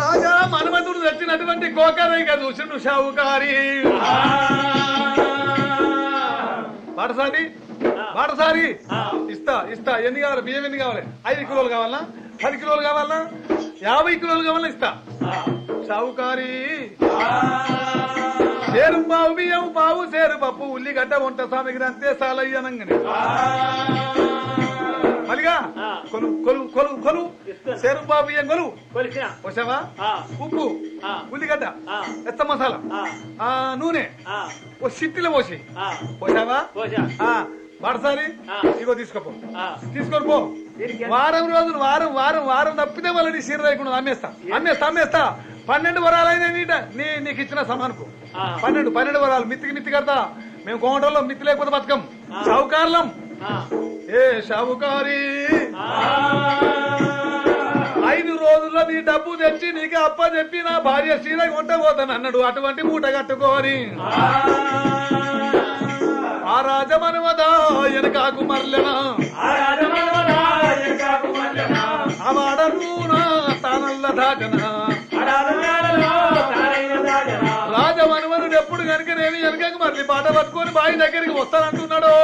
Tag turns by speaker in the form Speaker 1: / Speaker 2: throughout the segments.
Speaker 1: రాజా మన్మధుడు తెచ్చినటువంటి గోకరైక చూసిండు షావుకారి పాటసారి పాటసారి ఇస్తా ఇస్తా ఎన్ని కావాలి బియ్యం ఎన్ని కావాలి ఐదు కిలోలు కావాలా పది కిలోలు కావాలా యాభై కిలోలు కావాలా ఇస్తా షావుకారి సేరు పావు బియ్యం పావు సేరు పప్పు ఉల్లిగడ్డ వంట సామగ్రి అంతే సాలయ్యనంగని మలిగా కొలు కొలు కొలు కొలు
Speaker 2: ఇస్తాను.
Speaker 1: సేరు పావు బియ్యం కొలు
Speaker 2: కొలిసిన
Speaker 1: వచ్చావా
Speaker 2: ఆ.
Speaker 1: ఉప్పు
Speaker 2: ఆ.
Speaker 1: ఉల్లిగడ్డ
Speaker 2: ఆ.
Speaker 1: ఎత్త మసాలా
Speaker 2: ఆ.
Speaker 1: ఆ నూనె
Speaker 2: ఆ,
Speaker 1: ఓ సిట్టిలో పోసి
Speaker 2: ఆ,
Speaker 1: పోసావా
Speaker 2: పోసా.
Speaker 1: ఆ, వాడసారి
Speaker 2: ఆ.
Speaker 1: ఇగో తీసుకోపో
Speaker 2: ఆ.
Speaker 1: తీసుకొని పో
Speaker 2: దీనికి ఎంత?
Speaker 1: వారం రోజులు వారం వారం వారం తప్పితే మళ్ళీ నీ సీర లేకుండా అమ్మేస్తా అమ్మేస్తా అమ్మేస్తా పన్నెండు వరాలైన నీట నీ నీకు ఇచ్చిన సమానుకు
Speaker 2: ఆ.
Speaker 1: పన్నెండు పన్నెండు వరాలు మిత్తికి మిత్తి కడతా మేము కోమటంలో మిత్తి లేకపోతే బతకం
Speaker 2: ఆ.
Speaker 1: షావుకారులం
Speaker 2: ఆ,
Speaker 1: ఏ షావుకారి
Speaker 2: ఆ.
Speaker 1: ఐదు రోజుల్లో నీ డబ్బు తెచ్చి నీకు అప్ప చెప్పి నా భార్య సీర కొంట పోతాను అన్నాడు అటువంటి మూట కట్టుకోని ఆ రాజమనుమదా వెనకాకు మరలెనా ఆ వాడరునా తానల్ల దాటనా రాజమనుమనుడు ఎప్పుడు కనుక నేను వెనకకు మరలి పాట పట్టుకొని బావి దగ్గరికి వస్తానంటున్నాడు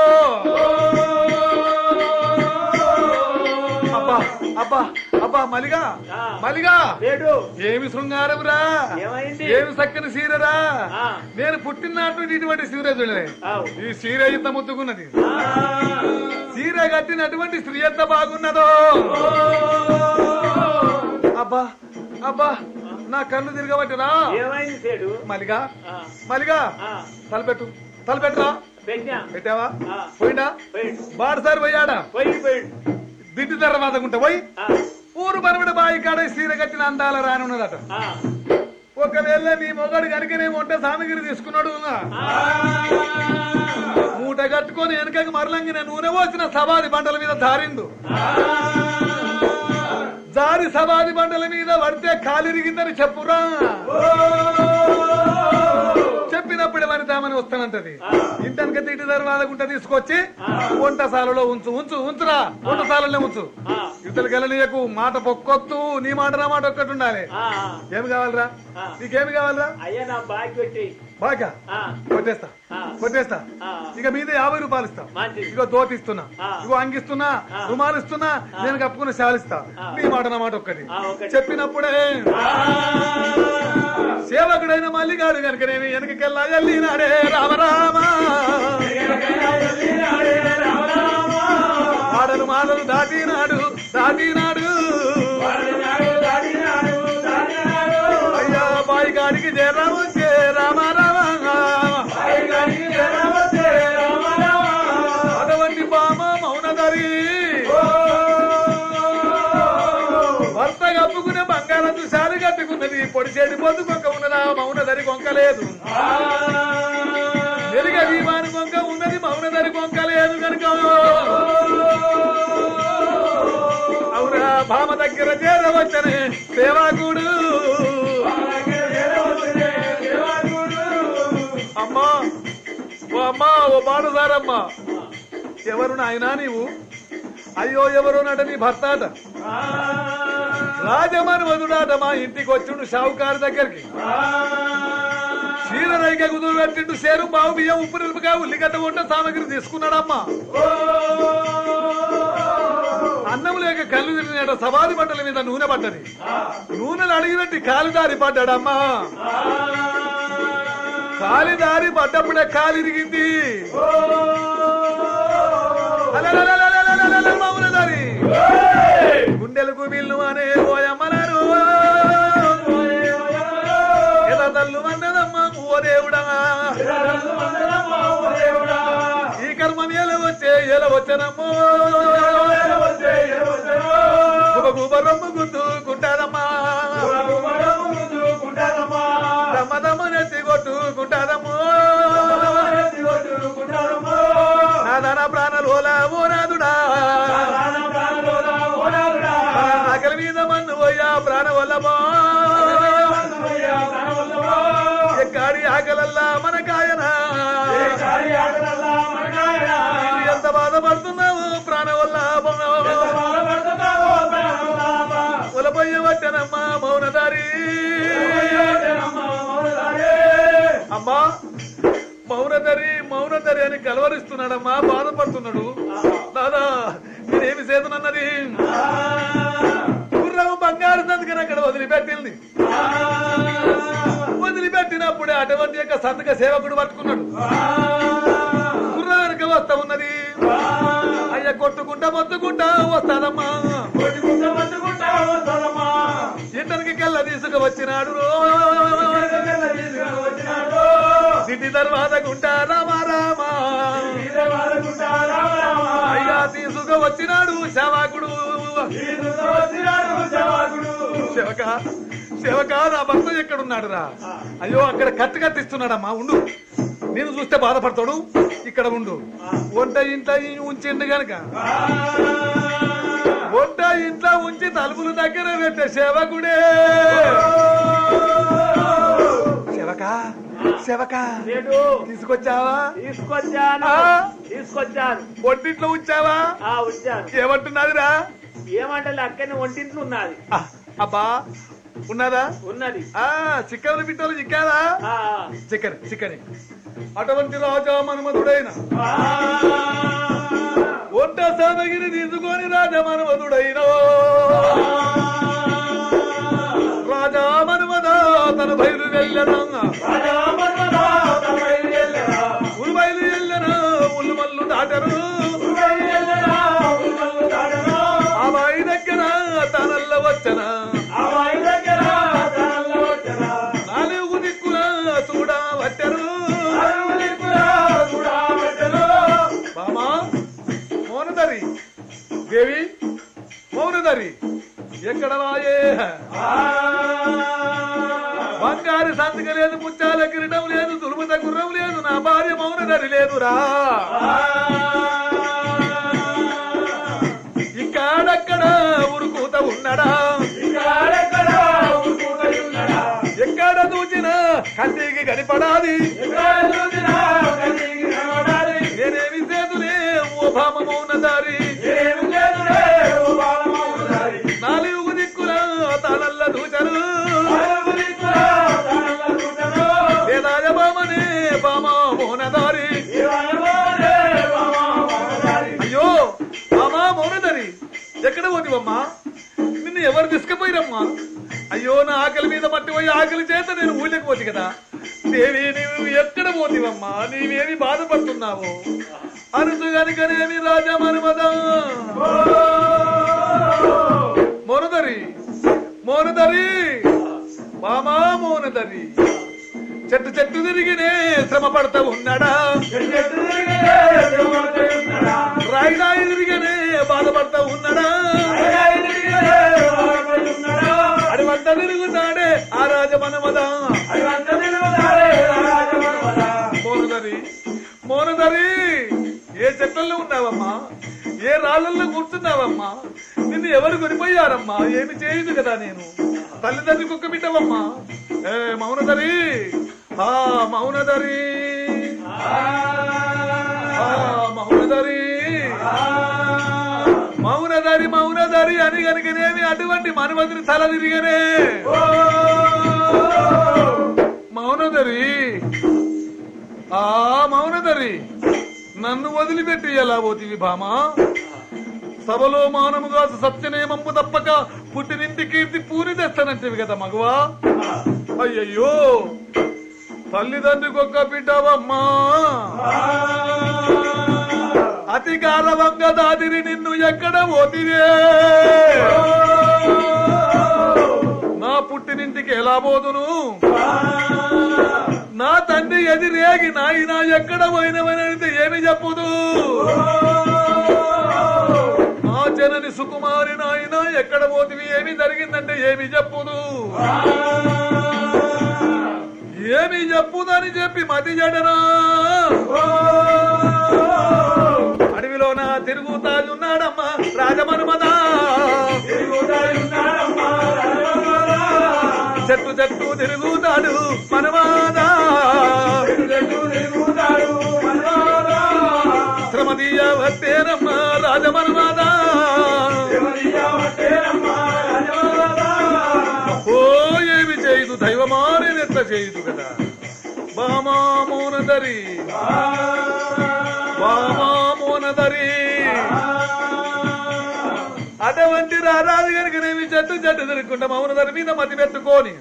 Speaker 1: అబ్బా అబ్బా అబ్బా మలిగా
Speaker 2: ఆ.
Speaker 1: మలిగా
Speaker 2: లేడు
Speaker 1: ఏమి శృంగారమురా
Speaker 2: ఏమైంది?
Speaker 1: ఏమి చక్కని సీరరా
Speaker 2: ఆ.
Speaker 1: నేను పుట్టినాటి నుండి ఇటువంటి సీర చూడలే
Speaker 2: ఆవు.
Speaker 1: ఈ సీర ఇంత ముద్దుకున్నది
Speaker 2: ఆ.
Speaker 1: సీర కట్టినటువంటి స్త్రీ ఎంత బాగున్నదో అబ్బా అబ్బా నా కళ్ళు తిరగబట్టిరా
Speaker 2: ఏమైంది సేడు
Speaker 1: మలిగా
Speaker 2: ఆ,
Speaker 1: మలిగా
Speaker 2: ఆ,
Speaker 1: తలపెట్టు తలపెట్టురా
Speaker 2: పెట్టినా
Speaker 1: పెట్టావా
Speaker 2: ఆ.
Speaker 1: పోయిందా
Speaker 2: పోయిండు
Speaker 1: బాడసారి పోయాడా
Speaker 2: పోయిండు పోయిండు
Speaker 1: దిడ్డు తర్వాతకుంటా పోయి
Speaker 2: ఆ,
Speaker 1: ఊరు బరబడి బాయి కాడ సీర కట్టిన అందాల రానున్నదట
Speaker 2: ఆ,
Speaker 1: ఒకవేళ నీ మొగడు కనుకనే వంట సామగిరి తీసుకున్నాడు
Speaker 2: ఆ.
Speaker 1: మూట కట్టుకొని వెనకకి మరలంగిన నూనె పోసిన సవాది బండల మీద దారిండు జారి సవాది బండల మీద పడితే కాలిరిగిందని చెప్పురా చెప్పినప్పుడే వనితామని వస్తానంటది ఇంటనక తిట్టి దర్వాదకుంట తీసుకొచ్చి వంటశాలలో ఉంచు ఉంచు ఉంచురా వంటశాలలో ఉంచు
Speaker 2: ఆ,
Speaker 1: ఇతరులకు వెళ్ళనీయకు మాట పొక్కొత్తు నీ మాట నా మాట ఒక్కటి ఉండాలి
Speaker 2: ఆ,
Speaker 1: ఏమి కావాలరా
Speaker 2: ఆ.
Speaker 1: నీకేమి కావాలరా
Speaker 2: అయ్యా నా బాకి పెట్టి
Speaker 1: బాగా
Speaker 2: ఆ,
Speaker 1: కొట్టేస్తా
Speaker 2: ఆ.
Speaker 1: కొట్టేస్తా
Speaker 2: ఆ.
Speaker 1: ఇక మీద యాభై రూపాయలు ఇస్తా
Speaker 2: మంచిది.
Speaker 1: ఇగో దోతిస్తున్నా
Speaker 2: ఆ.
Speaker 1: ఇగో అంగిస్తున్నా
Speaker 2: ఆ.
Speaker 1: రుమాలు ఇస్తున్నా నేను కప్పుకున్న శాలిస్తా
Speaker 2: ఆ.
Speaker 1: నీ మాట నా మాట ఒక్కటి
Speaker 2: ఆ, ఒకటి.
Speaker 1: చెప్పినప్పుడే సేవకుడైన మల్లిగాడు కనుక నేను వెనకకెళ్ళా ఎల్లినాడే రామరామ మాటలు మాటలు దాటినాడు దాటినాడు అయ్యా బాయి గాడికి చేరాము చే రామ రామ అటువంటి బామ మౌనదరి భర్త కప్పుకునే బంగారం దుశాలు కట్టుకున్నది పొడిచేటి పొద్దు కొంక ఉన్నదా మౌనదరి కొంకలేదు వెలుగ దీవాని కొంక ఉన్నది మౌనదరి కొంక లేదు కనుక అవునా భామ దగ్గర చేరవచ్చనే సేవాకుడు అమ్మా ఓ అమ్మా ఓ బాడుదారమ్మా ఎవరు నాయనా నీవు అయ్యో ఎవరు నట నీ భర్త అట రాజమనుమధుడాట మా ఇంటికి వచ్చిండు షావుకారు దగ్గరికి క్షీరరైక కుదురు పెట్టిండు సేరు బావు బియ్యం ఉప్పు నిలుపుగా ఉల్లిగడ్డ వంట సామగ్రి తీసుకున్నాడమ్మా అన్నం లేక కళ్ళు తిరిగినట సవాది బట్టల మీద నూనె పడ్డది నూనెలు అడిగినట్టు కాలిదారి పడ్డాడమ్మా కాలిదారి పడ్డప్పుడే కాలిరిగింది అలలలలలలలలల మౌనదారి గుండెలకు బిల్లు అనే పోయమ్మలారు ఎలా తల్లు అన్నదమ్మ ఓ దేవుడా ఈ కర్మం ఎలా వచ్చే ఎలా వచ్చనమ్మో గుబ రమ్ము గుద్దుకుంటాదమ్మా దమ్మదమ్మ నెత్తి కొట్టుకుంటాదమ్మో నా ధన ప్రాణాలు ఓలా ఓ నాదుడా ఆకలి మీద మన్ను పోయా ప్రాణ వల్లమో ఎక్కాడి ఆకలల్లా మన కాయనా ఎంత బాధపడుతున్నావు ప్రాణ వల్ల ఉలపోయ్య వచ్చనమ్మా మౌనదారి అమ్మా మౌనధరి మౌనధరి అని కలవరిస్తున్నాడమ్మా బాధపడుతున్నాడు దాదా నేనేమి చేతనన్నది గుర్రం బంగారు సంతకని అక్కడ వదిలిపెట్టింది వదిలిపెట్టినప్పుడే అటువంటి యొక్క సంతక సేవకుడు పట్టుకున్నాడు గుర్రం వెనక వస్తా ఉన్నది అయ్య కొట్టుకుంటా మొత్తుకుంటా వస్తాదమ్మా ఇంటనికి కళ్ళ తీసుకు వచ్చినాడు సిటి తర్వాత గుంటా రామా రామా అయ్యా తీసుకు వచ్చినాడు శవాకుడు శివక శివక నా భర్త ఎక్కడున్నాడు రా అయ్యో అక్కడ కత్తి కత్తిస్తున్నాడమ్మా ఉండు నేను చూస్తే బాధపడతాడు ఇక్కడ ఉండు వంట ఇంట్లో ఉంచిండు గనక వంట ఇంట్లో ఉంచి తలుపులు దగ్గర పెట్టే సేవకుడే శివక శివక
Speaker 2: నేడు
Speaker 1: తీసుకొచ్చావా
Speaker 2: తీసుకొచ్చాను
Speaker 1: ఆ?
Speaker 2: తీసుకొచ్చాను
Speaker 1: ఒంటింట్లో ఉంచావా
Speaker 2: ఆ వచ్చాను
Speaker 1: ఏమంటున్నదిరా
Speaker 2: ఏమంటే అక్కని ఒంటింట్లో ఉన్నది
Speaker 1: ఆ, అబ్బా ఉన్నదా
Speaker 2: ఉన్నది
Speaker 1: ఆ చిక్కలు బిట్టలు చిక్కాదా
Speaker 2: ఆ,
Speaker 1: చికెన్ చికెన్ అటువంటి రాజా మన్మధుడైన ఒంట సామగిరి తీసుకొని రాజా మన్మధుడైన రాజా మన్మధ తన బయలు వెళ్ళనా ఉలు బయలు వెళ్ళనా ఉల్లు మల్లు దాటరు ఆ బాయి దగ్గర తనల్ల వచ్చన నాలుగు దిక్కుల చూడ వచ్చరు బామా మౌనదరి దేవి మౌనదరి ఎక్కడ వాయే బంగారు సంతక లేదు ముత్యాల కిరీటం లేదు దుర్మత గుర్రం లేదు నా భార్య మౌనదరి లేదురా ఇక్కడక్కడ ఉరుకుత ఉన్నడా ఎక్కడ దూచినా కంటికి కనిపడాది నేనేమి చేతులే ఓ భామ మౌనదారి నాలుగు దిక్కుల తలల్ల దూచరు వేదాయ బామనే బామ మౌనదారి అయ్యో బామా మౌనదారి ఎక్కడ పోతివమ్మా నిన్ను ఎవరు తీసుకుపోయిరమ్మా అయ్యో నా ఆకలి మీద మట్టి పోయి ఆకలి చేత నేను ఊళ్ళకపోతే కదా దేవి నీవు ఎక్కడ పోతివమ్మా నీవేమి బాధపడుతున్నావు అరుసు గనుకనేమి రాజా మనుమద మోనదరి మోనదరి బామా మోనదరి చెట్టు చెట్టు తిరిగినే శ్రమ పడతా ఉన్నాడా రాయి రాయి తిరిగినే బాధపడతా ఉన్నాడా అడివంట తిరుగుతాడే ఆ రాజ మనమద మోనదరి మోనదరి ఏ చెట్లలో ఉన్నావమ్మా ఏ రాళ్ళల్లో కూర్చున్నావమ్మా నిన్ను ఎవరు కొనిపోయారమ్మా ఏమి చేయదు కదా నేను తల్లిదండ్రి కుక్క బిడ్డవమ్మా ఏ మౌనదరి ఆ మౌనదరి ఆ మౌనదరి మౌనదరి మౌనదరి అని కనుకనేమి అటువంటి మనుమతిని తల తిరిగనే మౌనదరి ఆ మౌనదరి నన్ను వదిలిపెట్టి ఎలా పోతివి భామా సభలో మానముగా సత్యనేమంపు తప్పక పుట్టినింటి కీర్తి పూరి తెస్తానంటివి కదా మగవా అయ్యయ్యో తల్లిదండ్రికి ఒక్క బిడ్డవమ్మా అతి గారవంగ దాదిరి నిన్ను ఎక్కడ పోతివే నా పుట్టినింటికి ఎలా పోదును నా తండ్రి ఎదిరేగి నాయన ఎక్కడ పోయినవనైతే ఏమి చెప్పుదు నా జనని సుకుమారి నాయన ఎక్కడ పోతివి ఏమి జరిగిందంటే ఏమి చెప్పుదు ఏమి చెప్పుదని చెప్పి మతి జడనా అడవిలో నా తిరుగుతాయున్నాడమ్మా రాజమనుమదా చెట్టు చెట్టు తిరుగుతాడు మనవాదా శ్రమదీయ వత్తేనమ్మా రాజమనుమాదా ఓ ఏమి చేయదు దైవమారి నెత్త చేయదు కదా బామా మౌనదరి బామా మౌనదరి అటువంటి రారాజు గనుక నేమి చెట్టు చెట్టు తిరుగుకుంటా మౌనదరి మీద మతి పెట్టుకోని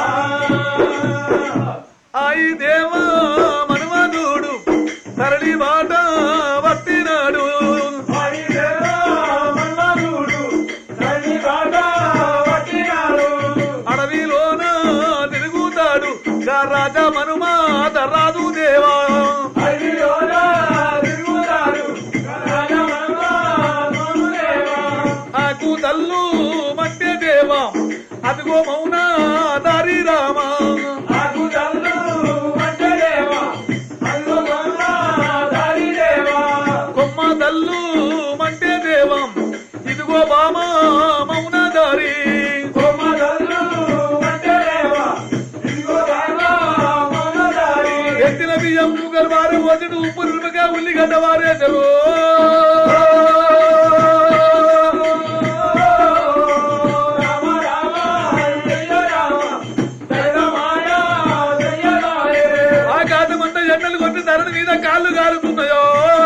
Speaker 1: ఆయి దేవా మనుమధుడు తరలి మాట వట్టినాడు అడవిలోన తిరుగుతాడు గా రాజా మనుమా రాజు దేవా ఆకు తల్లు మధ్య దేవా అదిగో మౌన దారి రామా కొమ్మ తల్లు మంటే దేవం ఇదిగో బామా మౌన దారి ఎత్తిన బియ్యం షుగర్ వారే పోతుడు ఉప్పు రుమగా ఉల్లిగడ్డ వారేసరు ఆకాశమంతా ఎండలు కొట్టి ధరని మీద కాళ్ళు గారుతున్నాయో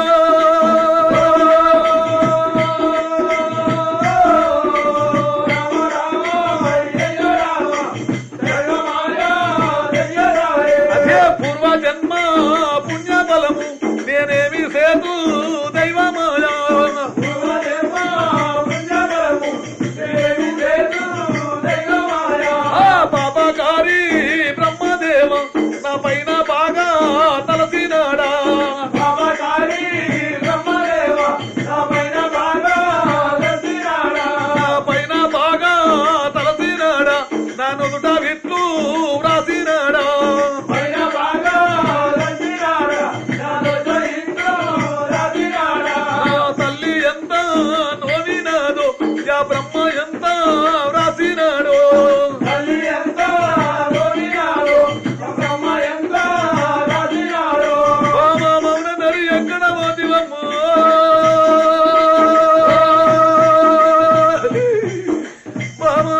Speaker 1: అదే పూర్వ జన్మ పుణ్య బలము నేనేమి సేతు దైవమాయా ఆ పాపకారి బ్రహ్మదేవ నా పైన బాగా తలసినాడా నా పైన బాగా తలసినాడా నా నుదుట విట్లు వ్రాసినాడా నా తల్లి ఎంత నోవినాదో యా బ్రహ్మ ఎంత వ్రాసినాడో బామ మౌన నరి ఎక్కడ పోతివమ్మో బామ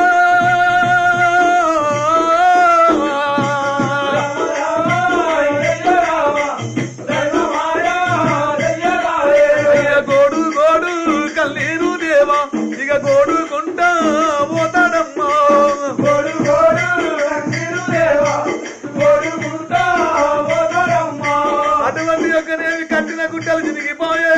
Speaker 1: అయ్య గోడు గోడు కల్లీరు దేవా ఇక గోడుకుంటా పోతాడమ్మా అటువంటి యొక్కనేవి కట్టిన గుట్టలు చినిగిపోయే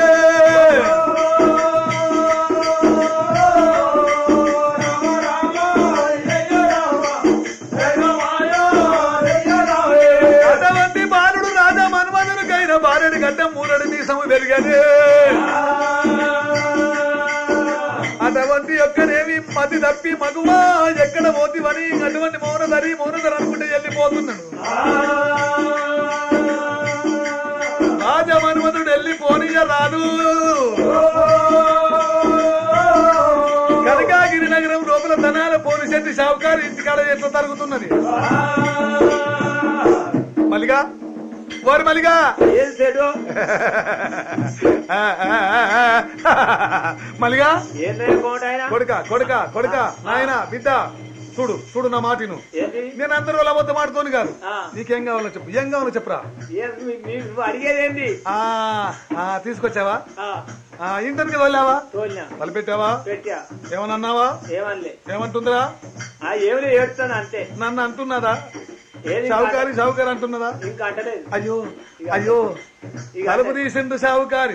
Speaker 1: అటువంటి బాలుడు రాజా మన్మధునికైన బాలుడి గడ్డ మూరడు మీసము పెరిగదే అటువంటి యొక్కనేవి మతి తప్పి మగువా ఎక్కడ పోతివని అటువంటి మౌనధరి మౌనధర అనుకుంటే వెళ్ళిపోతున్నాడు రాజా మన్మధుడు వెళ్ళిపోనియ రాదు కనకాగిరి నగరం లోపల ధనాల పోలీసెట్టి షావుకారు ఇంటికాడ ఎట్లా తరుగుతున్నది మలిగా ఓరి మలిగా
Speaker 2: ఏం చెడు
Speaker 1: ఆ, ఆ, ఆ, ఆ. మలిగా
Speaker 2: ఏం లేకుండా ఆయన
Speaker 1: కొడుక కొడుక కొడుక నాయన బిడ్డ చూడు చూడు నా మాటిను
Speaker 2: ఏంటి
Speaker 1: నేను అందరూ వాళ్ళ అబద్ధం ఆడుతోని కాదు
Speaker 2: ఆ.
Speaker 1: నీకేం కావాలో చెప్పు ఏం కావాలో చెప్పురా
Speaker 2: ఏం మీ- మీ- నువ్వు అడిగేదేంటి
Speaker 1: ఆ, ఆ, తీసుకొచ్చావా
Speaker 2: ఆ,
Speaker 1: ఆ, ఇంటర్కి వెళ్ళావా
Speaker 2: తోలినా
Speaker 1: తలపెట్టావా
Speaker 2: పెట్టా
Speaker 1: ఏమనన్నావా
Speaker 2: ఏమనలే
Speaker 1: ఏమంటుందిరా
Speaker 2: ఆ ఏమిలే ఏడుస్తాను అంతే
Speaker 1: నన్ను అంటున్నదా
Speaker 2: ఏది
Speaker 1: షావుకారి షావుకారి అంటున్నదా
Speaker 2: ఇంకా అంటలేదు
Speaker 1: అయ్యో అయ్యో
Speaker 2: ఇక
Speaker 1: తలుపు
Speaker 2: అంటే-
Speaker 1: తీసిండు షావుకారి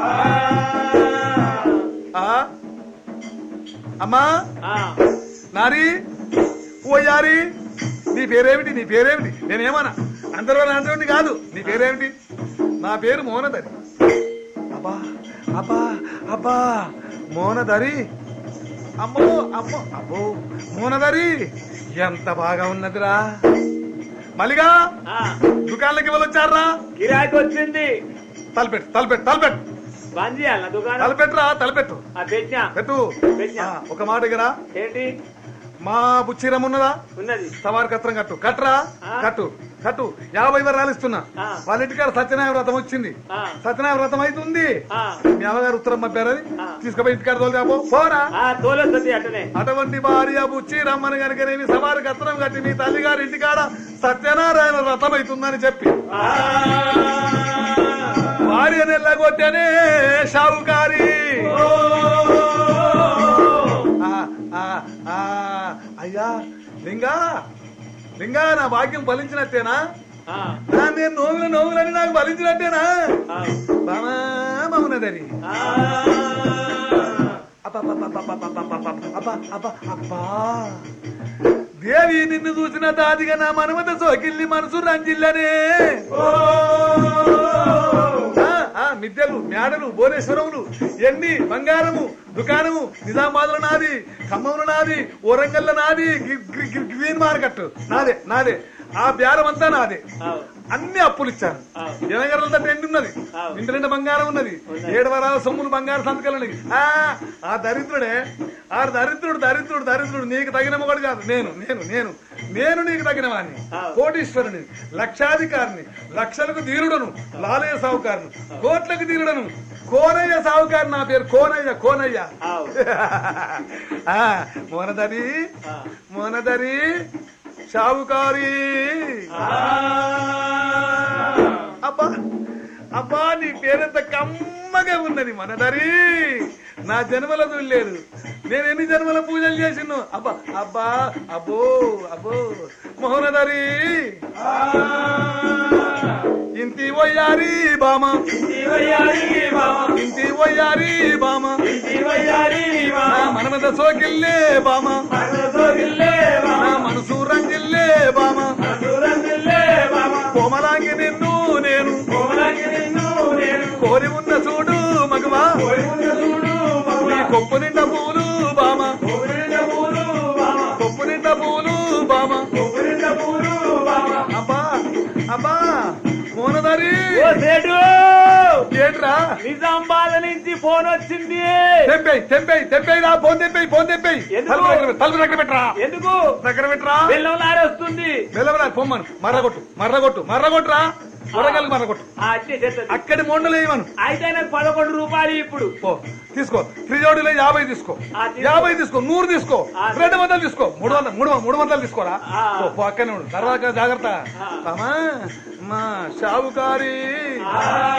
Speaker 1: ఆ అమ్మా
Speaker 2: ఆ,
Speaker 1: నారి ఓ యారి నీ పేరేమిటి నీ పేరేమిటి నేనేమన్నా అందరూ అంటుంది కాదు నీ పేరేమిటి నా పేరు మోనదరి అబ్బా అబ్బా అబ్బా మోనదరి అమ్మో అమ్మో అబ్బో మోనదరి ఎంత బాగా ఉన్నదిరా మలిగా
Speaker 2: ఆ,
Speaker 1: దుకాణాలకి వెళ్ళొచ్చారా
Speaker 2: గిరాకీ వచ్చింది
Speaker 1: తలపెట్టు తలపెట్టు తలపెట్టు
Speaker 2: బంద్ చేయాలి దుకాణం
Speaker 1: తలపెట్టురా తలపెట్టు
Speaker 2: ఆ పెట్టినా
Speaker 1: పెట్టు
Speaker 2: పెట్టినా.
Speaker 1: ఆ, ఒక మాట దగ్గర
Speaker 2: ఏంటి
Speaker 1: మా బుచ్చిరం ఉన్నదా
Speaker 2: ఉన్నది
Speaker 1: సవారి కత్రం కట్టు కట్రా
Speaker 2: ఆ.
Speaker 1: కట్టు కట్టు యాభై వరాలు ఇస్తున్నా
Speaker 2: ఆ.
Speaker 1: వాళ్ళ ఇంటికాడ సత్యనారాయణ వ్రతం వచ్చింది
Speaker 2: ఆ.
Speaker 1: సత్యనారాయణ వ్రతం అవుతుంది
Speaker 2: ఆ,
Speaker 1: మీ అమ్మగారు ఉత్తరం పంపారు అది
Speaker 2: ఆ.
Speaker 1: తీసుకుపోయి ఇంటికాడ తోలుదాపో పోరా
Speaker 2: ఆ తోలొస్తుంది అట్టనే
Speaker 1: అటువంటి భార్య బుచ్చి రమ్మని కనుకనేమి సవారి కత్రం కట్టి మీ తల్లిగారి ఇంటికాడ సత్యనారాయణ వ్రతం అవుతుందని చెప్పి
Speaker 2: ఆ,
Speaker 1: భార్య నెల్లగొట్టనే షావుకారి ఆ, ఆ, ఆ, అయ్యా లింగా లింగా నా భాగ్యం ఫలించినట్టేనా
Speaker 2: ఆ,
Speaker 1: ఆ, నేను నోములు నోములని నాకు ఫలించినట్టేనా
Speaker 2: ఆ,
Speaker 1: బామా మౌనదరి
Speaker 2: ఆ.
Speaker 1: అబ్బా దేవి నిన్ను చూసిన దాదిగా నా మనమత సోకిల్లి మనసు రంజిల్లనే ఆ, ఆ, మిద్దెలు మేడలు భువనేశ్వరములు ఎన్ని బంగారము దుకాణము నిజామాబాద్లో నాది ఖమ్మంలో నాది ఓరంగల్లో నాది గి- గి- గి- గ్రీన్ మార్కెట్ నాదే నాదే ఆ బేరం అంతా నాదే
Speaker 2: అవు.
Speaker 1: అన్ని అప్పులు ఇచ్చాను
Speaker 2: ఆ.
Speaker 1: జనగరంతా టెంట్ ఉన్నది
Speaker 2: అవును.
Speaker 1: ఇంటి నిండా బంగారం ఉన్నది
Speaker 2: ఉన్నది.
Speaker 1: ఏడు వరాల సొమ్ములు బంగారు సంతకాలు ఉన్నాయి. ఆ ఆ దరిద్రుడే ఆ దరిద్రుడు దరిద్రుడు దరిద్రుడు నీకు తగిన మొగడు కాదు నేను నేను నేను నేను నీకు తగిన వాడిని
Speaker 2: అవును.
Speaker 1: కోటీశ్వరుని లక్షాధికారిని లక్షలకు ధీరుడను లాలయ్య సావుకారును కోట్లకు ధీరుడను కోనయ్య సావుకారు నా పేరు కోనయ్య కోనయ్య
Speaker 2: అవు.
Speaker 1: ఆ, మోనదరి
Speaker 2: ఆ.
Speaker 1: మోనదరి సావుకారి
Speaker 2: ఆ.
Speaker 1: అబ్బా అబ్బా నీ పేరెంత కమ్మగా ఉన్నది మనదరి నా జన్మల చూడలేదు నేను ఎన్ని జన్మల పూజలు చేసిను అబ్బా అబ్బా అబ్బో అబ్బో మోహనదరి ఇంటి వయ్యారి బామ
Speaker 2: శివయ్యారి బావ,
Speaker 1: ఇంటి వయ్యారి బామ
Speaker 2: శివయ్యారి బావ,
Speaker 1: నా మనమద సోకిల్లే బామ
Speaker 2: మనసోగిల్లే బావ,
Speaker 1: నా మనసు రంగిల్లే బామ
Speaker 2: మనసురంగిల్లే బావ,
Speaker 1: కోమలాంగి నిన్ను నేను
Speaker 2: కోమలాంగి నిన్ను నేను
Speaker 1: కోరి ఉన్న చూడు మగవా
Speaker 2: కోరిన చూడు మగువ,
Speaker 1: నీ కొప్పు నిండా పూలు బామ
Speaker 2: కోరిన పూలు బావ,
Speaker 1: కొప్పు నిండా పూలు బామ
Speaker 2: కోరిన పూలు బావ.
Speaker 1: అబ్బా అబ్బా మోనదారి
Speaker 2: ఓ సేటు
Speaker 1: ఏంట్రా
Speaker 2: నిజామాబాద్ నుంచి ఫోన్ వచ్చింది
Speaker 1: తెంపేయి తెంపేయి తెంపేయి రా ఫోన్ తెంపేయి ఫోన్ తెంపేయి
Speaker 2: ఎందుకు?
Speaker 1: తలుపు దగ్గర పెట్టు, తలుపు దగ్గర పెట్టరా
Speaker 2: ఎందుకు
Speaker 1: దగ్గర పెట్టరా
Speaker 2: బెల్లం నారేస్తుంది
Speaker 1: వెళ్ళవరా పొమ్మను మర్రగొట్టు మర్రగొట్టు మర్రగొట్టురా వరగలు మర్రగొట్టు
Speaker 2: ఆ, అట్టే చేస్తుంది
Speaker 1: అక్కడి మొండలు వేయమను
Speaker 2: అయితే నాకు పదకొండు రూపాయలు ఇప్పుడు
Speaker 1: పో తీసుకో త్రీ జోడీలో యాభై తీసుకో
Speaker 2: ఆ, తీసుకో.
Speaker 1: యాభై తీసుకో నూరు తీసుకో
Speaker 2: ఆ,
Speaker 1: రెండు వందలు తీసుకో మూడు వందలు మూడు మూడు వందలు తీసుకోరా
Speaker 2: ఆ.
Speaker 1: పో, పో అక్కనే ఉండు తర్వాత జాగ్రత్త
Speaker 2: ఆ.
Speaker 1: అమ్మా మా షావుకారి
Speaker 2: ఆ,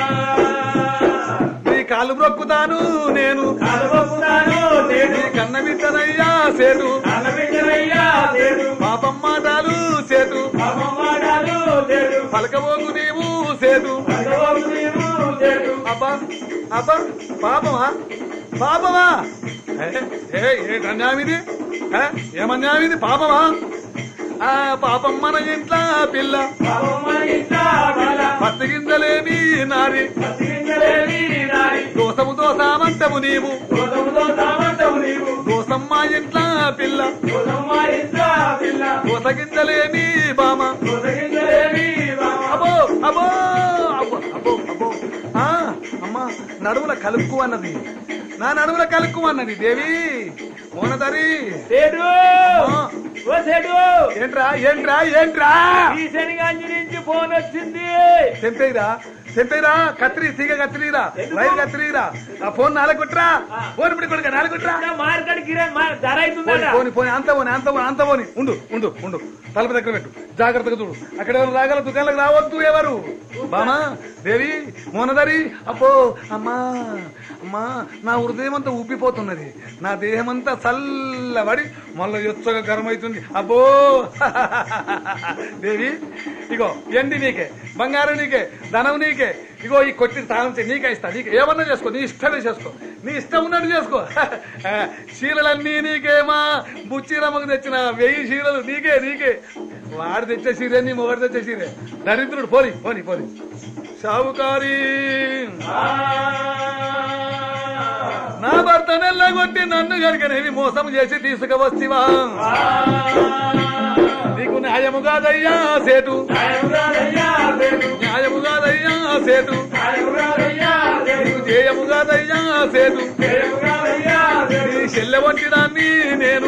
Speaker 1: నీ కాళ్ళు మొక్కుతాను నేను
Speaker 2: కలవకున్నాను నేను
Speaker 1: నీ కన్న బిడ్డనయ్యా సేటు
Speaker 2: కలవించరయ్యా నేను
Speaker 1: పాపం మాటలు సేటు
Speaker 2: అమ్మవాడాలు నేను
Speaker 1: పలకబోకు నీవు సేటు
Speaker 2: భగవంతు నీవు నేను
Speaker 1: అబ్బా అబ్బా పాపమా పాపమా ఏ, ఏ ఏంటన్యామిది ఏ, ఏమన్యామిది పాపమా ఆ పాపం మన ఇంట్లో పిల్ల
Speaker 2: పాపమ్మ ఇంట బల
Speaker 1: పత్తి గింజలేమి నారి
Speaker 2: బతికించలేని నారి
Speaker 1: దోసము దోసామంతము నీవు
Speaker 2: దోషముతో సామంతము నీవు
Speaker 1: దోసమ్మ ఇంట్లో పిల్ల
Speaker 2: దోషమ్మ ఇంట పిల్ల
Speaker 1: దోస గింజలేమి బామ
Speaker 2: దోషగించలేని బావ
Speaker 1: అబ్బో అబ్బో అబ్బో అబ్బో అబ్బో ఆ, అమ్మా నడుముల కలుక్కు అన్నది నా నడుముల కలుక్కు అన్నది దేవి మోనదరి
Speaker 2: సేటు
Speaker 1: ఆ.
Speaker 2: ఓ సేటు
Speaker 1: ఏంట్రా ఏంట్రా ఏంట్రా
Speaker 2: ఈ శనిగాంజి నుంచి ఫోన్ వచ్చింది
Speaker 1: తెంపేయిరా తెంపేయిరా కత్తిరి తీగ కత్తిరిరా
Speaker 2: ఎందుకు?
Speaker 1: వైర్ కత్తిరిరా ఆ ఫోన్ నాలుగుట్రా
Speaker 2: ఆ.
Speaker 1: ఫోన్ ఇప్పుడు కొడుక నాలుగుట్రా
Speaker 2: మార్కెట్ గిరా ధర
Speaker 1: పోని
Speaker 2: అవుతుందట
Speaker 1: పోని పోని అంత పోని అంత పోని అంత పోని ఉండు ఉండు ఉండు తలుపు దగ్గర పెట్టు జాగ్రత్తగా చూడు అక్కడ ఎవరు రాగల దుకాణాలకు రావద్దు ఎవరు బామా దేవి మోనదరి అబ్బో అమ్మా అమ్మా నా హృదయం అంతా ఉబ్బిపోతున్నది నా దేహం అంతా చల్లబడి మళ్ళీ ఎచ్చగా గరం అవుతుంది అబ్బో దేవి ఇగో ఎండి నీకే బంగారం నీకే ధనం నీకే ఇగో ఈ కొట్టి తాళం చే- నీకే ఇస్తా నీకే ఏమన్నా చేసుకో నీ ఇష్టమే చేసుకో నీ ఇష్టం ఉన్నట్టు చేసుకో చీరలన్నీ నీకేమా బుచ్చిరమ్మకు తెచ్చిన వెయ్యి చీరలు నీకే నీకే వాడు తెచ్చే చీరే నీ మొగడు తెచ్చే చీరే దరిద్రుడు పోని పోని పోని షావుకారి నా భర్త నెల్లగొట్టి నన్ను గనుకనేవి మోసం చేసి తీసుకువస్తివా నీకు న్యాయము కాదయ్యా సేటు న్యాయము కాదయ్యా సేటు నీకు జయముగా దయ్యా సేదు నీ చెల్లె వంటి దాన్ని నేను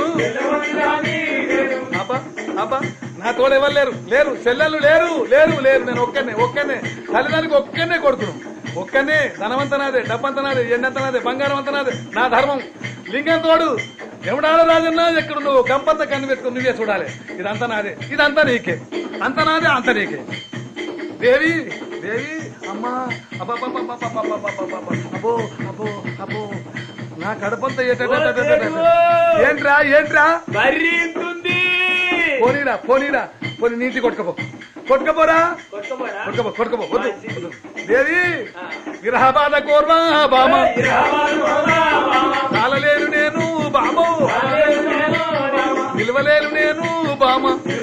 Speaker 1: అబ్బా అబ్బా నా తోడు ఎవరు లేరు లేరు చెల్లెలు లేరు లేరు లేరు నేను ఒక్కనే ఒక్కనే తల్లిదానికి ఒక్కనే కొడుతున్నాను ఒక్కనే ధనవంతనాదే డబ్బంతనాదే ఎండంతనాదే బంగారం అంతనాదే నా ధర్మం లింగం తోడు ఎవడాడ రాజన్నా ఎక్కడ నువ్వు గంపంత కన్ను పెట్టుకుని నువ్వే చూడాలి ఇదంతా నాదే ఇదంతా నీకే అంత నాదే అంత నీకే దేవి దేవి అమ్మా అబ్బా అబ్బా, అబ్బా, అబ్బా, అబ్బా, అబ్బా, అబ్బా, అబ్బా, అబ్బో అబ్బో అబ్బో నా కడపంతా ఏటేటేటేటేటే. ఏంట్రా ఏంట్రా
Speaker 2: బర్రీంతుంది
Speaker 1: పోనీరా పోనీరా పోనీ నీటి కొట్టుకపో కొట్టుకపోరా
Speaker 2: కొట్టుకోపోరా?
Speaker 1: కొట్టుకపో కొట్టుకపో వద్దు వద్దు. దేవి విరహ బాధ కోర్వా బామ కాలలేను నేను బామో నిలవలేను నేను బామ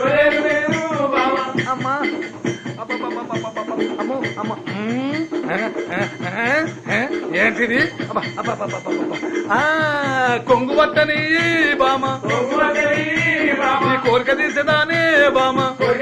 Speaker 1: అమ్మా అబ్బబ్బబ్బబ్బబ్బబ్బ. అమ్మో అమ్మ మ్మ్. ఆ, ఆ, ఆ, ఆ, ఏంటిది అబ్బా, అబ్బబ్బబ్బబ్బబ్బ. ఆ, కొంగు పట్టని బామ ఈ కోరిక తీసేదానే బామ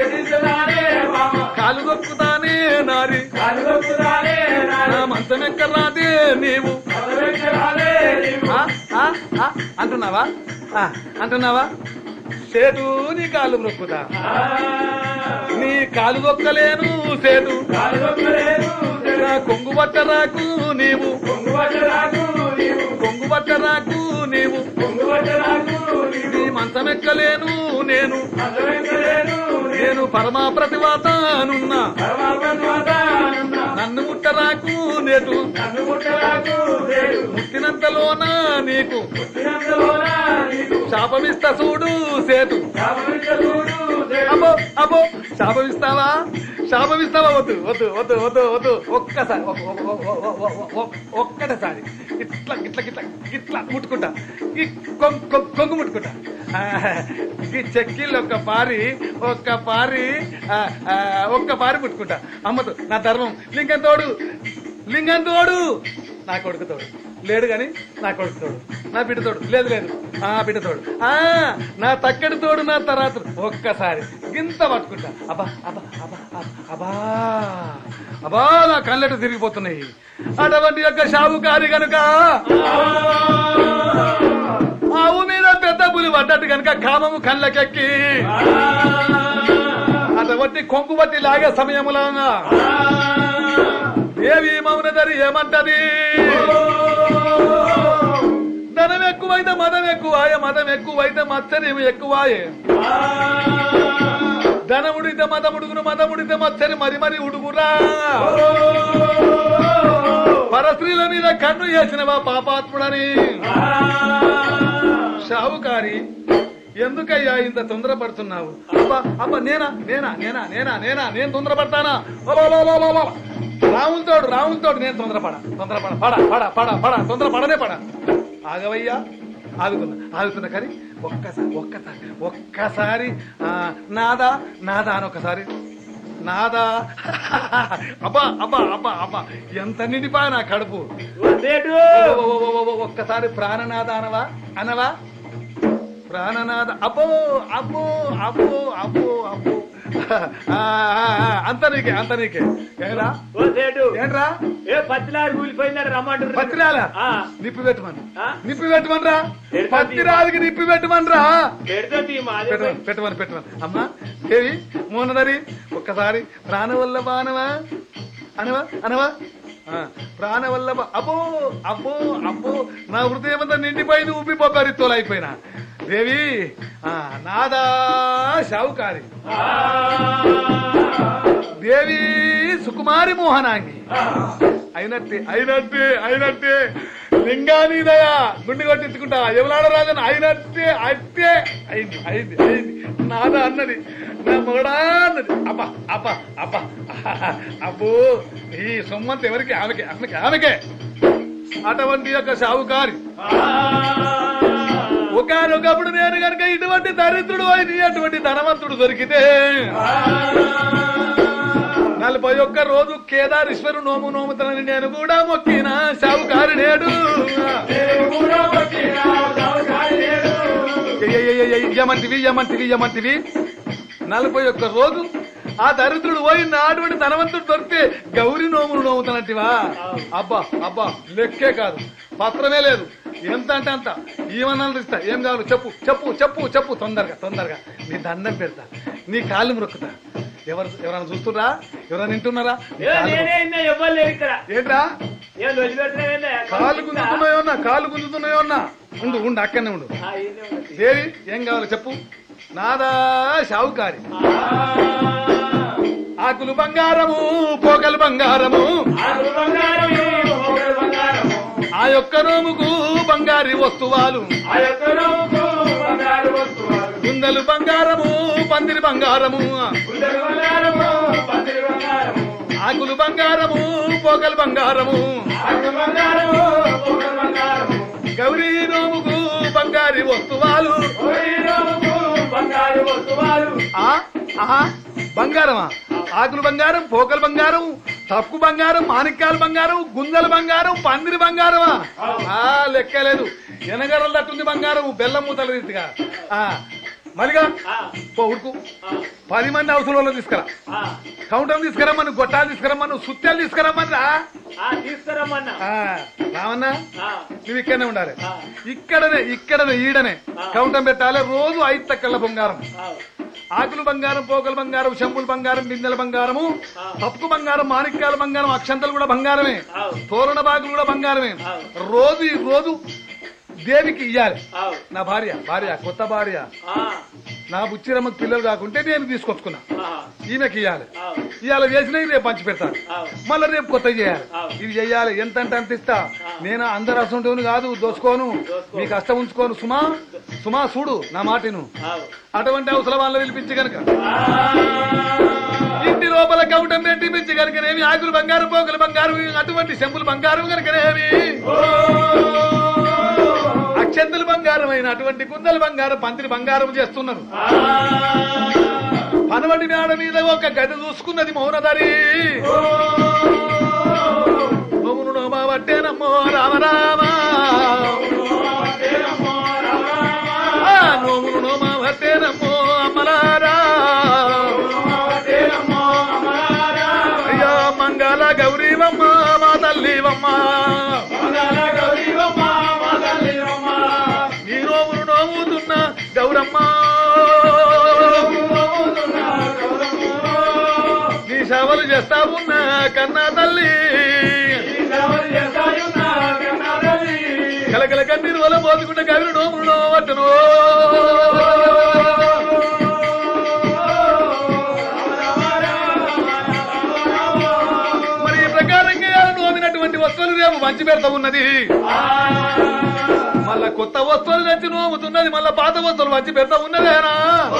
Speaker 1: కాలు దొక్కుతానే నారి నా మంచం ఎక్కరాదే నీవు ఆ, ఆ, ఆ, అంటున్నావా ఆ, అంటున్నావా సేటు నీ కాలు నొక్కుతా నీ కాలు దొక్కలేను సేటు నా కొంగు పట్టరాకు నీవు కొంగు పట్టరాకు నీవు నీ మంచం ఎక్కలేను నేను నేను పరమా ప్రతివాతానున్నా నన్ను ముట్టరాకు నేటు ముట్టినంతలోనా నీకు శాపమిస్తా చూడు సేటు అబ్బో అబ్బో శాపమిస్తావా శాపమిస్తావా వద్దు వద్దు వద్దు వద్దు వద్దు ఒక్కసారి ఒక్క- ఒక్క- ఒక్క- ఒక్క- ఒక్క- ఒక్కటేసారి ఇట్లా ఇట్లా ఇట్లా ఇట్లా ముట్టుకుంటా ఈ కొం- కొం- కొంగు ముట్టుకుంటా ఆ, ఈ చెక్కిళ్ళు ఒక్క పారి ఒక్క పారి ఆ, ఆ, ఒక్క పారి ముట్టుకుంటా అమ్మతో నా ధర్మం లింగం తోడు లింగం తోడు నా కొడుకు తోడు లేడు గాని నా కొడుకు తోడు నా బిడ్డ తోడు లేదు లేదు ఆ బిడ్డ తోడు ఆ నా తక్కడి తోడు నా తర్వాత ఒక్కసారి గింత పట్టుకుంటా అబ్బా అబ్బా అబ్బా అబ్బా, అబ్బా అబ్బా నా కళ్ళెట తిరిగిపోతున్నాయి అటువంటి యొక్క షావుకారి గనుక ఆవు మీద పెద్ద పులి పడ్డట్టు గనుక కామము కళ్ళకెక్కి అటువంటి కొంగు బట్టి లాగే సమయములోన దేవి మౌనదరి ఏమంటది ధనం ఎక్కువైతే మదం ఎక్కువాయే మదం ఎక్కువైతే మత్సర్యం ఎక్కువాయే ధనముడితే మదముడుగును మదముడితే మత్సరి మరి మరి ఉడుగురా పరస్త్రీల మీద కన్ను వేసినవా పాపాత్ముడని షావుకారి ఎందుకయ్యా ఇంత తొందరపడుతున్నావు అబ్బా అబ్బా నేనా నేనా నేనా నేనా నేనా నేను తొందరపడతానా రాములతోడు రాములతోడు నేను తొందరపడ తొందరపడ పడ పడ పడ పడ తొందర పడనే పడ ఆగవయ్యా ఆగుతున్నా ఆగుతున్నా కానీ ఒక్కసారి ఒక్కసారి ఒక్కసారి ఆ, నాదా నాదా అని ఒకసారి నాదా అబ్బా అబ్బా అబ్బా అబ్బా ఎంత నిండిపోయా నా కడుపు
Speaker 2: సేటు
Speaker 1: ఓ, ఓ, ఓ, ఓ, ఓ, ఒక్కసారి ప్రాణనాథ అనవా అనవా ప్రాణనాథ అబ్బో అబ్బో అబ్బో అబ్బో అబ్బో ఆ, ఆ, ఆ, అంత నీకే అంత నీకే ఏరా
Speaker 2: ఓ సేటు
Speaker 1: ఏంట్రా
Speaker 2: ఏ పత్తిలాడు కూలిపోయిందని రమ్మంటారు
Speaker 1: పత్రిరాల
Speaker 2: ఆ.
Speaker 1: నిప్పి పెట్టమని
Speaker 2: ఆ?
Speaker 1: నిప్పి పెట్టమనరా
Speaker 2: పెడతా
Speaker 1: పత్రిరాలకి నిప్పి పెట్టమనరా
Speaker 2: పెడుతుంది మాదే
Speaker 1: పెట్టమని పెట్టమని పెట్టమని అమ్మా దేవి మోనదరి ఒక్కసారి ప్రాణవల్లభ అనవా అనవా అనవా ఆ, ప్రాణవల్లభ అబ్బో అబ్బో అబ్బో నా హృదయం అంతా నిండిపోయింది ఉబ్బి బొబ్బరిత్తోలు అయిపోయినా దేవి ఆ, నాదా షావుకారి దేవి సుకుమారి మోహనాంగి అయినట్టే అయినట్టే అయినట్టే లింగాని దయా గుండె కొట్టించుకుంటా ఎవలాడ రాజన్ అయినట్టే అట్టే అయింది అయింది అయింది నాద అన్నది నా మొగడా అన్నది అబ్బా అబ్బా అబ్బా అబ్బో ఈ సొమ్మంత ఎవరికి ఆమెకే ఆమెకే ఆమెకే అటువంటి యొక్క షావుకారి ఒకనొకప్పుడు నేను కనుక ఇటువంటి దరిద్రుడు అయితే అటువంటి ధనవంతుడు దొరికితే నలభై ఒక్క రోజు కేదారేశ్వరు నోము నోముతానని నేను కూడా మొక్కిన షావుకారి నేడు యమంటివి యమంటివి యమంటివి నలభై ఒక్క రోజు ఆ దరిద్రుడు పోయింది అటువంటి ధనవంతుడు దొరికితే గౌరీ నోములు నోముతున్నట్టువా అబ్బా అబ్బా లెక్కే కాదు పత్రమే లేదు ఎంత అంటే అంత ఏమన్నా ఇస్తా ఏం కావాలి చెప్పు చెప్పు చెప్పు చెప్పు తొందరగా తొందరగా నీ దండం పెడతా నీ కాళ్ళు మొక్కుతా ఎవరు ఎవరైనా చూస్తున్నా ఎవరైనా వింటున్నారా నీ
Speaker 2: ఏ,
Speaker 1: కాళ్ళు
Speaker 2: నేనే ఇన్నా ఎవ్వరు లేరు ఇక్కడ
Speaker 1: మొక్కు. ఏంట్రా
Speaker 2: ఏ లొల్లి పెడుతున్నావేందా?
Speaker 1: కాళ్ళు గుంజుతున్నాయో అన్నా కాళ్ళు గుంజుతున్నాయో అన్నా ఉండు ఉండు అక్కడనే ఉండు
Speaker 2: ఆ, ఈయనే ఉన్నది.
Speaker 1: దేవి ఏం కావాలి చెప్పు నాదా షావుకారి ఆకులు బంగారము పోకలు బంగారము
Speaker 2: ఆకులు బంగారము, మొగలు బంగారము.
Speaker 1: ఆ యొక్క నోముకు బంగారి వస్తువాలు
Speaker 2: ఆ యొక్క నవ్వుకు బంగారు వస్తువులు.
Speaker 1: గుందలు బంగారము పందిరి బంగారము
Speaker 2: గుండెలు బంగారము, పందిరి బంగారము.
Speaker 1: ఆకులు బంగారము పోకలు బంగారము
Speaker 2: ఆకులు బంగారము, మొగలు బంగారము.
Speaker 1: గౌరీ నోముకు బంగారి వస్తువాలు
Speaker 2: ఓరి నవ్వుకు బంగారు వస్తువులు.
Speaker 1: ఆ ఆహా బంగారమా ఆకులు బంగారం పోకలు బంగారం తప్పు బంగారం మాణిక్యాలు బంగారం గుందల బంగారం పందిరి బంగారమా ఆ లెక్కలేదు ఎనగరల తట్టుంది బంగారం బెల్లం మూతల రీతిగా ఆ మలిగా
Speaker 2: ఆ,
Speaker 1: పో ఉడుకు
Speaker 2: ఆ,
Speaker 1: పది మంది అవసరంలో తీసుకురా
Speaker 2: ఆ,
Speaker 1: కౌంటర్ తీసుకురమ్మను గొట్టాలు తీసుకురమ్మను సుత్యాలు తీసుకురమ్మని రా
Speaker 2: ఆ, తీసుకురమ్మన్నా
Speaker 1: ఆ, రావన్నా
Speaker 2: ఆ,
Speaker 1: నువ్వు ఇక్కడనే ఉండాలి
Speaker 2: ఆ,
Speaker 1: ఇక్కడనే ఇక్కడనే ఈడనే
Speaker 2: ఆ.
Speaker 1: కౌంటర్ పెట్టాలి రోజు ఐదు తక్కల బంగారం
Speaker 2: ఆ,
Speaker 1: ఆకులు బంగారం పోకల బంగారం శంపులు బంగారం బిందెల బంగారము
Speaker 2: ఆ.
Speaker 1: తప్పు బంగారం మాణిక్యాల బంగారం అక్షంతలు కూడా బంగారమే
Speaker 2: ఆ,
Speaker 1: తోరణ బాగులు కూడా బంగారమే
Speaker 2: ఆ.
Speaker 1: రోజు ఈ రోజు దేవికి ఇయ్యాలి
Speaker 2: ఆ,
Speaker 1: నా భార్య భార్య కొత్త భార్య
Speaker 2: ఆ,
Speaker 1: నా బుచ్చిరమ్మకి పిల్లలు కాకుంటే నేను తీసుకొచ్చుకున్నా
Speaker 2: ఆ,
Speaker 1: ఈమెకి ఇయ్యాలి
Speaker 2: ఆ,
Speaker 1: ఇవాళ వేసినవి రేపు పంచి పెడతాను
Speaker 2: ఆ,
Speaker 1: మళ్ళీ రేపు కొత్త చేయాలి
Speaker 2: ఆ.
Speaker 1: ఇది చెయ్యాలి ఎంత అంటే అంత ఇస్తా
Speaker 2: ఆ.
Speaker 1: నేను అందరు అసంటోని కాదు దోసుకోను
Speaker 2: దోసుకో.
Speaker 1: మీ కష్టం ఉంచుకోను సుమా సుమా చూడు నా మాటిను
Speaker 2: ఆ,
Speaker 1: అటువంటి అవసరం వాళ్ళ పిలిపించి కనుక
Speaker 2: ఆ,
Speaker 1: ఇంటి లోపల కౌటం పెట్టి పిచ్చి కనుకనేమి ఆకులు బంగారం పోకలు బంగారం అటువంటి చెంపులు బంగారం కనుకనేమి అక్షంతలు బంగారమైన అటువంటి కుందలు బంగారం పందిరి బంగారం చేస్తున్నారు
Speaker 2: ఆ,
Speaker 1: పనవడి మేడ మీద ఒక గది చూసుకున్నది మౌనదరి నోమును నోమా వట్టేనమ్మో రామ రామ ఆ, నోమును నోమా వట్టేనమ్మో అమ్మలారా అయ్యా మంగళ గౌరీవమ్మ మా తల్లివమ్మ నీ నోమును నోముతున్న గౌరమ్మ నీ సేవలు చేస్తా ఉన్న కన్నా తల్లి కలకల కన్నీరు వల్ల పోతుకుంటే కవిని నోములు నోవట్టును మరి ఈ ప్రకారంగా నోమినటువంటి వస్తువులు రేపు మంచి పెడతా ఉన్నది మళ్ళా కొత్త వస్తువులు తెచ్చి నోముతున్నది మళ్ళా పాత వస్తువులు మంచి పెడతా ఉన్నదేనా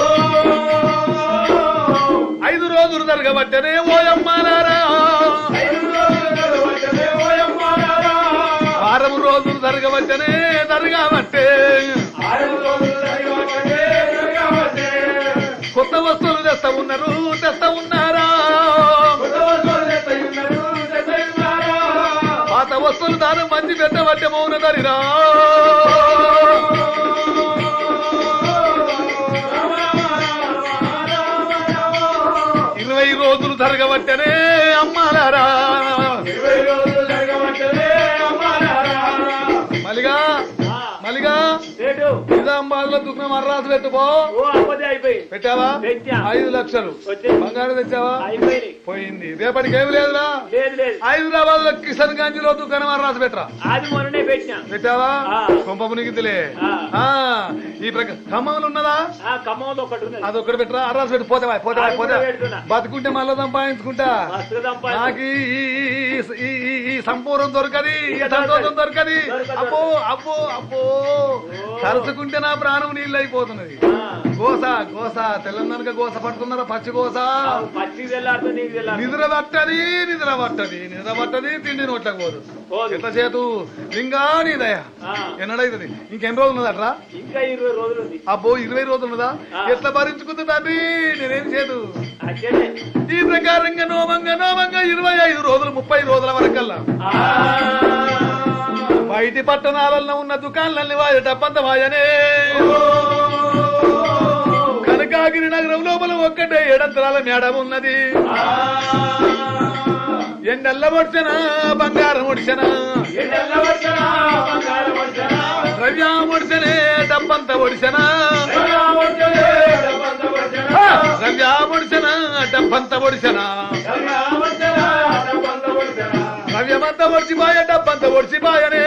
Speaker 1: ఐదు రోజులు జరగబట్టనే ఓయమ్మారా వారం రోజులు జరగబట్టనే జరగబట్టే కొత్త వస్తువులు తెస్తా ఉన్నారు తెస్తా ఉన్నారా పాత వస్తువులు దానం మంచి పెట్టబట్టే మౌన దరిరా ఇరవై రోజులు జరగబట్టనే అమ్మాలారా మలిగా మలిగా
Speaker 2: రేటు
Speaker 1: నిజామాబాద్ లో దుఃఖం అర్రాసు పెట్టుకో
Speaker 2: ఓ అప్పదే అయిపోయింది
Speaker 1: పెట్టావా
Speaker 2: పెట్టా.
Speaker 1: ఐదు లక్షలు
Speaker 2: వచ్చేసి.
Speaker 1: బంగారం తెచ్చావా
Speaker 2: అయిపోయినాయి
Speaker 1: పోయింది రేపటికి ఏమి లేదురా
Speaker 2: లేదు లేదు
Speaker 1: హైదరాబాద్ లో కిషన్ గంజ్ లో దుకాణం అర్రాసు పెట్టరా
Speaker 2: అది మొన్ననే పెట్టినా
Speaker 1: పెట్టావా
Speaker 2: ఆ.
Speaker 1: కొంప మునిగిద్దిలే
Speaker 2: ఆ.
Speaker 1: ఆ, ఈ ప్రక ఖమ్మంలో ఉన్నదా
Speaker 2: ఆ ఖమ్మంలో ఒకటి ఉన్నది
Speaker 1: అదొక్కటి పెట్టరా అర్రాసు పెట్టు పోతావా పోతావా
Speaker 2: అది
Speaker 1: పోతా
Speaker 2: కూడా పెడుతున్నా.
Speaker 1: బతుకుంటే మళ్ళా సంపాదించుకుంటా
Speaker 2: మస్తు సంపాదించు.
Speaker 1: నాకు ఈ- ఈ- ఈ- ఈ- ఈ- ఈ సంపూర్ణం దొరకది ఈ సంతోషం దొరకది
Speaker 2: దొరకదు.
Speaker 1: అబ్బో అబ్బో అబ్బో తలుచుకుంటే నా ప్రాణం నీళ్ళు అయిపోతున్నది
Speaker 2: ఆ.
Speaker 1: గోస గోస తెలంగాణ గోస పట్టుకున్నారా పచ్చి గోస
Speaker 2: ఆ, పచ్చికి తెల్లారితే నీకు తెల్లారు
Speaker 1: నిద్ర పట్టది నిద్ర పట్టది నిద్ర పట్టది తిండి నోట్లకు పోదు
Speaker 2: పోదు.
Speaker 1: ఎంత చేతు లింగా నీ దయ
Speaker 2: ఆ.
Speaker 1: ఎన్నడైతుంది ఇంకెన్ని రోజులు ఉన్నదట్రా
Speaker 2: ఇంకా ఇరవై రోజులు ఉంది
Speaker 1: అబ్బో ఇరవై రోజులు ఉన్నదా
Speaker 2: ఆ.
Speaker 1: ఎట్లా భరించుకుంది తండ్రి నేనేం చేదు
Speaker 2: అట్లనే
Speaker 1: ఈ ప్రకారంగా నోమంగా నోమంగా ఇరవై ఐదు రోజులు ముప్పై రోజుల వరకల్లా
Speaker 2: ఆ,
Speaker 1: బయటి పట్టణాలలో ఉన్న దుకాణాలన్నీ వాయ డబ్బంత వాయనే కనుక మందాగిరి నగరం లోపల ఒక్కటే ఏడంతరాల మేడం ఉన్నది ఎండల్ల పొడిచిన బంగారం ఒడిచిన ద్రవ్యా ఒడిచనే డబ్బంత ఒడిచిన ద్రవ్యా ఒడిచిన డబ్బంత ఒడిచిన ద్రవ్యమంత ఒడిచిపాయ డబ్బంత ఒడిచిపాయనే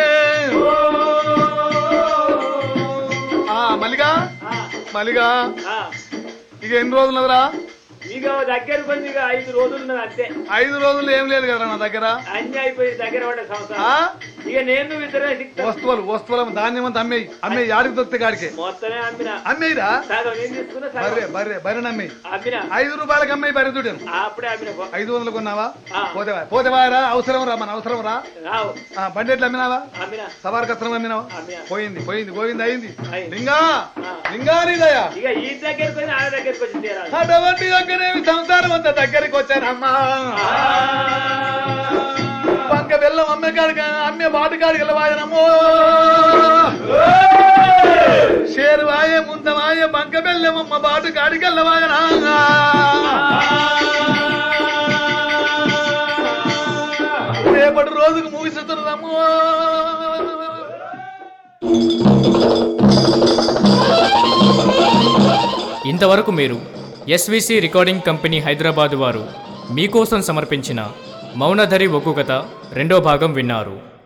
Speaker 1: ఆ మలిగా మలిగా ఇక ఎన్ని రోజులరా
Speaker 2: ఇక దగ్గర కొంచెం ఇక ఐదు రోజులు ఉన్నది అంతే
Speaker 1: ఐదు రోజులు ఏం లేదు కదా నా దగ్గర
Speaker 2: అన్ని అయిపోయి దగ్గర పడే
Speaker 1: ఆ
Speaker 2: సంవత్సరం ఇక నేను ఇద్దరే సిక్తా
Speaker 1: వస్తువులు వస్తువులు ధాన్యం అంతా అమ్మేయి అమ్మేయి ఆడికి దొరికితే కాడికే
Speaker 2: మొత్తమే అమ్మిన
Speaker 1: అమ్మేయిరా
Speaker 2: సగం నేను తీసుకున్నా
Speaker 1: బర్రె
Speaker 2: సగం
Speaker 1: బర్రె బర్రెని అమ్మేయి
Speaker 2: అమ్మిన
Speaker 1: ఐదు రూపాయలకి అమ్మాయి బర్రె దుడ్డాను
Speaker 2: అప్పుడే అమ్మిన పో.
Speaker 1: ఐదు వందలు కొన్నావా
Speaker 2: ఆ.
Speaker 1: పోతేవా పోతేవారా అవసరం రా మన అవసరం రా
Speaker 2: రావు
Speaker 1: ఆ, బండి ఎట్లా అమ్మినావా
Speaker 2: అమ్మిన
Speaker 1: సవార్ కత్రం అమ్మినావా
Speaker 2: అమ్మినా.
Speaker 1: పోయింది పోయింది పోయింది అయింది
Speaker 2: అయింది.
Speaker 1: లింగా
Speaker 2: ఆ.
Speaker 1: లింగా నీదయ్యా
Speaker 2: ఇక ఈ దగ్గరికి పోయి ఆ దగ్గరికి వచ్చి తీరాలి
Speaker 1: అటువంటి దగ్గరేమి సంసారం అంతా దగ్గరికి వచ్చానమ్మా పంక బెల్లం అమ్మే కాడికి అమ్మే బాటు కాడికి వెళ్ళవాయనమ్మో షేరువాయే ముందవాయే బంక బెల్లం అమ్మ బాటు కాడికి వెళ్ళవాయనా రేపటి రోజుకు ముగిస్తున్నాము
Speaker 3: ఇంతవరకు మీరు ఎస్విసి రికార్డింగ్ కంపెనీ హైదరాబాద్ వారు మీకోసం సమర్పించిన మౌనధరి ఒగ్గు కథ రెండో భాగం విన్నారు